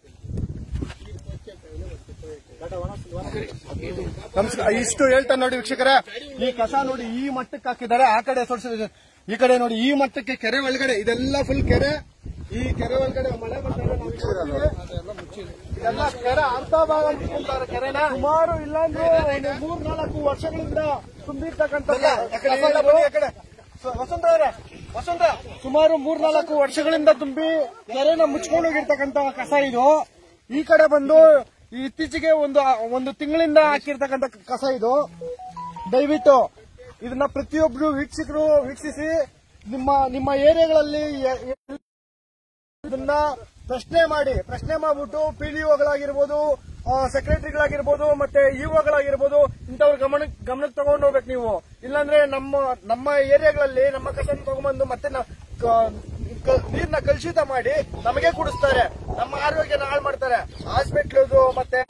ನಮಸ್ಕಾರ ಇಷ್ಟು ಹೇಳ್ತಾ ನೋಡಿ ವೀಕ್ಷಕರೇ ಈ ಕಸ ನೋಡಿ ಈ ಮಟ್ಟಕ್ಕೆ ಹಾಕಿದ್ದಾರೆ ಆ ಕಡೆ ತೋರಿಸಿದ್ರೆ ಈ ಕಡೆ ನೋಡಿ ಈ ಮಟ್ಟಕ್ಕೆ ಕೆರೆ ಒಳಗಡೆ ಇದೆಲ್ಲ ಫುಲ್ ಕೆರೆ ಈ ಕೆರೆ ಒಳಗಡೆ ಮಳೆ ಬಂದಾಗ ನಾವು ಇಲ್ಲಿ ಇದೆಲ್ಲ ಕೆರೆ ಅರ್ಧ ಭಾಗ ಮುಚ್ಕೊಂತಾರೆ ಕೆರೆನ ಸುಮಾರು ಇಲ್ಲಾಂದ್ರೆ ಒಂದು ಮೂರ್ ನಾಲ್ಕು ವರ್ಷಗಳಿಂದ ತುಂಬಿರ್ತಕ್ಕಂಥ ಯಾಕಡೆ ಎಲ್ಲ ಬನ್ನಿ, ಆ ಕಡೆ. ವಸಂತ ಅವರೇ ವಸಂತ ಸುಮಾರು ಮೂರ್ನಾಲ್ಕು ವರ್ಷಗಳಿಂದ ತುಂಬಿ ಕೆರೆನ ಮುಚ್ಕೊಂಡು ಹೋಗಿರ್ತಕ್ಕಂತ ಕಸ ಇದು ಈ ಕಡೆ ಬಂದು ಈ ಇತ್ತೀಚೆಗೆ ಒಂದು ಒಂದು ತಿಂಗಳಿಂದ ಹಾಕಿರ್ತಕ್ಕಂತ ಕಸ ಇದು ದಯವಿಟ್ಟು ಇದನ್ನ ಪ್ರತಿಯೊಬ್ರು ವೀಕ್ಷಕರು ವೀಕ್ಷಿಸಿ ನಿಮ್ಮ ನಿಮ್ಮ ಏರಿಯಾಗಳಲ್ಲಿ ಎ- ಎ- ಇದನ್ನ ಪ್ರಶ್ನೆ ಮಾಡಿ ಪ್ರಶ್ನೆ ಮಾಡ್ಬಿಟ್ಟು ಪಿಡಿಒಗಳಾಗಿರ್ಬೋದು ಸೆಕ್ರೆಟರಿಗಳಾಗಿರ್ಬೋದು ಮತ್ತೆ ಇಒಗಳಾಗಿರ್ಬೋದು ಇಂಥವ್ರ ಗಮನ ಗಮನಕ್ಕೆ ತಗೊಂಡು ಹೋಗ್ಬೇಕು ನೀವು ಇಲ್ಲಾಂದ್ರೆ ನಮ್ಮ ನಮ್ಮ ಏರಿಯಾಗಳಲ್ಲಿ ನಮ್ಮ ಕಸನ ತಗೊಂಡ್ಬಂದು ಮತ್ತೆ ನ- ಕ- ಕ- ನೀರ್ನ ಕಲುಷಿತ ಮಾಡಿ ನಮಗೆ ಕುಡಿಸ್ತಾರೆ ನಮ್ಮ ಆರೋಗ್ಯನ ಹಾಳು ಮಾಡ್ತಾರೆ ಹಾಸ್ಪಿಟ್ಲದು ಮತ್ತೆ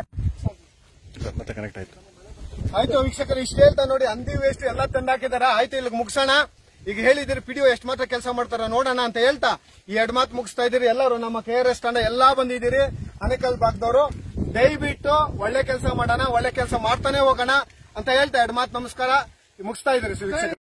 ಆಯ್ತು ವೀಕ್ಷಕರು ಇಷ್ಟು ಹೇಳ್ತಾ ನೋಡಿ ಹಂದಿ ವೇಸ್ಟ್ ಎಲ್ಲ ತಂದಾಕಿದಾರ ಆಯ್ತು ಇಲ್ಲಿಗೆ ಮುಗಿಸೋಣ ಈಗ ಹೇಳಿದಿರಿ ಪಿಡಿಒ ಎಷ್ಟು ಮಾತ್ರ ಕೆಲಸ ಮಾಡ್ತಾರ ನೋಡೋಣ ಅಂತ ಹೇಳ್ತಾ ಈ ಎರಡು ಮಾತು ಮುಗಿಸ್ತಾ ಇದ್ದೀರಿ ಎಲ್ಲರೂ ನಮ್ಮ ಕೆ ಆರ್ ಎಸ್ ತಂಡ ಎಲ್ಲಾ ಬಂದಿದ್ದೀರಿ ಅನೇಕಲ್ ಭಾಗದವರು ದಯವಿಟ್ಟು ಒಳ್ಳೆ ಕೆಲಸ ಮಾಡೋಣ ಒಳ್ಳೆ ಕೆಲಸ ಮಾಡ್ತಾನೆ ಹೋಗೋಣ ಅಂತ ಹೇಳ್ತಾ ಎರಡು ಮಾತು ನಮಸ್ಕಾರ ಮುಗಿಸ್ತಾ ಇದ್ದೀರಿ ವೀಕ್ಷಕರು